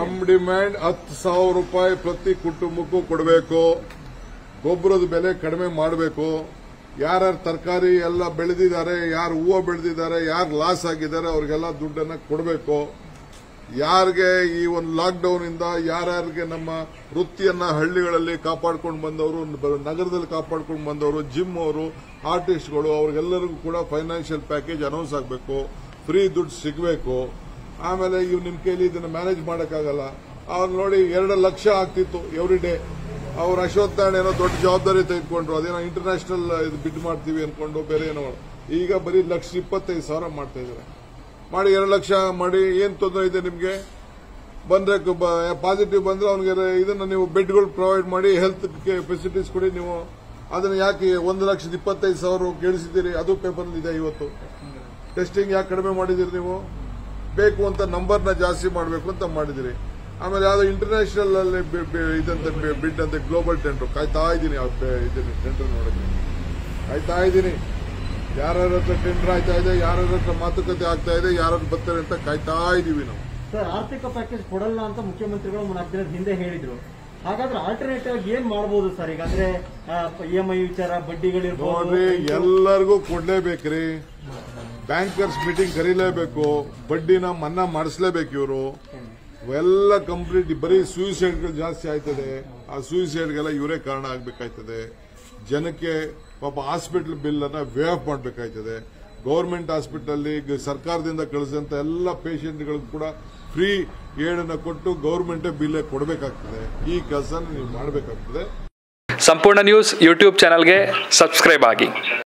ನಮ್ ಡಿಮ್ಯಾಂಡ್ ಹತ್ತು ಸಾವಿರ ರೂಪಾಯಿ ಪ್ರತಿ ಕುಟುಂಬಕ್ಕೂ ಕೊಡಬೇಕು ಗೊಬ್ಬರದ ಬೆಲೆ ಕಡಿಮೆ ಮಾಡಬೇಕು ಯಾರ್ಯಾರು ತರಕಾರಿ ಎಲ್ಲ ಬೆಳೆದಿದ್ದಾರೆ ಯಾರು ಹೂವು ಬೆಳೆದಿದ್ದಾರೆ ಯಾರು ಲಾಸ್ ಆಗಿದ್ದಾರೆ ಅವ್ರಿಗೆಲ್ಲ ದುಡ್ಡನ್ನ ಕೊಡಬೇಕು ಯಾರಿಗೆ ಈ ಒಂದು ಲಾಕ್ಡೌನ್ ಇಂದ ಯಾರ್ಯಾರಿಗೆ ನಮ್ಮ ವೃತ್ತಿಯನ್ನ ಹಳ್ಳಿಗಳಲ್ಲಿ ಕಾಪಾಡ್ಕೊಂಡು ಬಂದವರು ಬ- ನಗರದಲ್ಲಿ ಕಾಪಾಡ್ಕೊಂಡು ಬಂದವರು ಜಿಮ್ ಅವರು ಆರ್ಟಿಸ್ಟ್ಗಳು ಅವ್ರಿಗೆಲ್ಲರಿಗೂ ಕೂಡ ಫೈನಾನ್ಷಿಯಲ್ ಪ್ಯಾಕೇಜ್ ಅನೌನ್ಸ್ ಆಗಬೇಕು ಫ್ರೀ ದುಡ್ಡು ಸಿಗಬೇಕು ಆಮೇಲೆ ಇವ್ ನಿಮ್ ಕೈಲಿ ಇದನ್ನ ಮ್ಯಾನೇಜ್ ಮಾಡೋಕ್ಕಾಗಲ್ಲ ಅವ್ರು ನೋಡಿ ಎರಡು ಲಕ್ಷ ಆಗ್ತಿತ್ತು ಎವ್ರಿ ಡೇ ಅವ್ರು ಅಶ್ವತ್ಥ ನಾರಾಯಣ ಏನೋ ದೊಡ್ಡ ಜವಾಬ್ದಾರಿ ತೆಗೆದುಕೊಂಡ್ರು ಅದೇನೋ ಇಂಟರ್ನ್ಯಾಷನಲ್ ಇದು ಬಿಡ್ ಮಾಡ್ತೀವಿ ಅನ್ಕೊಂಡು ಬೇರೆ ಏನೋ ಈಗ ಬರೀ ಲಕ್ಷ ಇಪ್ಪತ್ತೈದು ಸಾವಿರ ಮಾಡ್ತಾ ಇದ್ದಾರೆ ಮಾಡಿ ಎರಡು ಲಕ್ಷ ಮಾಡಿ ಏನ್ ತೊಂದರೆ ಇದೆ ನಿಮ್ಗೆ ಬಂದ್ರೆ ಪಾಸಿಟಿವ್ ಬಂದ್ರೆ ಅವ್ನಿಗೆ ಇದನ್ನ ನೀವು ಬೆಡ್ಗಳು ಪ್ರೊವೈಡ್ ಮಾಡಿ ಹೆಲ್ತ್ ಫೆಸಿಲಿಟೀಸ್ ಕೊಡಿ ನೀವು ಅದನ್ನ ಯಾಕೆ ಒಂದು ಲಕ್ಷದ ಇಪ್ಪತ್ತೈದು ಸಾವಿರ ಕೇಳಿಸಿದ್ದೀರಿ ಅದು ಪೇಪರ್ ಇದೆ ಇವತ್ತು ಟೆಸ್ಟಿಂಗ್ ಯಾಕೆ ಕಡಿಮೆ ಮಾಡಿದಿರಿ ನೀವು ಬೇಕು ಅಂತ ನಂಬರ್ನ ಜಾಸ್ತಿ ಮಾಡಬೇಕು ಅಂತ ಮಾಡಿದಿರಿ ಆಮೇಲೆ ಯಾವ್ದೋ ಇಂಟರ್ನ್ಯಾಷನಲ್ ಅಲ್ಲಿ ಬಿ- ಬಿ- ಇದಂತೆ ಬಿ- ಬಿಡ್ ಅಂತ ಗ್ಲೋಬಲ್ ಟೆಂಡರ್ ಕಾಯ್ತಾ ಇದ್ದೀನಿ ಇದನ್ನ ಟೆಂಡರ್ ನೋಡಕ್ಕೆ ಕಾಯ್ತಾ ಇದ್ದೀನಿ ಯಾರ್ಯಾರ ಹತ್ರ ಟೆಂಡರ್ ಆಯ್ತಾ ಇದೆ ಯಾರ್ಯಾರ ಹತ್ರ ಮಾತುಕತೆ ಆಗ್ತಾ ಇದೆ ಯಾರು ಬರ್ತಾರೆ ಅಂತ ಕಾಯ್ತಾ ಇದೀವಿ ನಾವು ಸರ್ ಆರ್ಥಿಕ ಪ್ಯಾಕೇಜ್ ಕೊಡಲ್ಲ ಅಂತ ಮುಖ್ಯಮಂತ್ರಿಗಳು ನಾಲ್ಕು ದಿನದ ಹಿಂದೆ ಹೇಳಿದ್ರು ಹಾಗಾದ್ರೆ ಆಲ್ಟರ್ನೇಟಿವ್ ಆಗಿ ಏನ್ ಮಾಡಬಹುದು ಸರ್ ಈಗ ಅಂದ್ರೆ ಇ ಎಂ ಐ ವಿಚಾರ ಬಡ್ಡಿಗಳಿರ್ಬೋದು ನೋಡ್ರಿ ಎಲ್ಲರಿಗೂ ಕೊಡ್ಲೇಬೇಕ್ರಿ ಬ್ಯಾಂಕರ್ಸ್ ಮೀಟಿಂಗ್ ಕರೀಲೇಬೇಕು ಬಡ್ಡಿನ ಮನ್ನಾ ಮಾಡಿಸ್ಲೇಬೇಕು ಇವರು ಎಲ್ಲ ಕಂಪ್ಲೀಟ್ ಬರೀ ಸೂಯಿಸೈಡ್ಗಳು ಜಾಸ್ತಿ ಆಯ್ತದೆ ಆ ಸೂಯಿಸೈಡ್ಗೆಲ್ಲ ಇವರೇ ಕಾರಣ ಆಗ್ಬೇಕಾಯ್ತದೆ ಜನಕ್ಕೆ ಪಾಪ ಹಾಸ್ಪಿಟಲ್ ಬಿಲ್ ಅನ್ನ ವೇ ಆಫ್ ಮಾಡಬೇಕಾಯ್ತದೆ ಗೌರ್ಮೆಂಟ್ ಹಾಸ್ಪಿಟಲ್ ಸರ್ಕಾರದಿಂದ ಕಳಿಸಿದಂತ ಎಲ್ಲ ಪೇಷಂಟ್ಗಳಿಗೂ ಕೂಡ ಫ್ರೀ ಏಡನ್ನ ಕೊಟ್ಟು ಗೌರ್ಮೆಂಟೇ ಬಿಲ್ ಕೊಡಬೇಕಾಗ್ತದೆ ಈ ಕೆಲಸ ನೀವು ಮಾಡಬೇಕಾಗ್ತದೆ ಸಂಪೂರ್ಣ ನ್ಯೂಸ್ ಯೂಟ್ಯೂಬ್ ಚಾನಲ್ಗೆ ಸಬ್ಸ್ಕ್ರೈಬ್ ಆಗಿ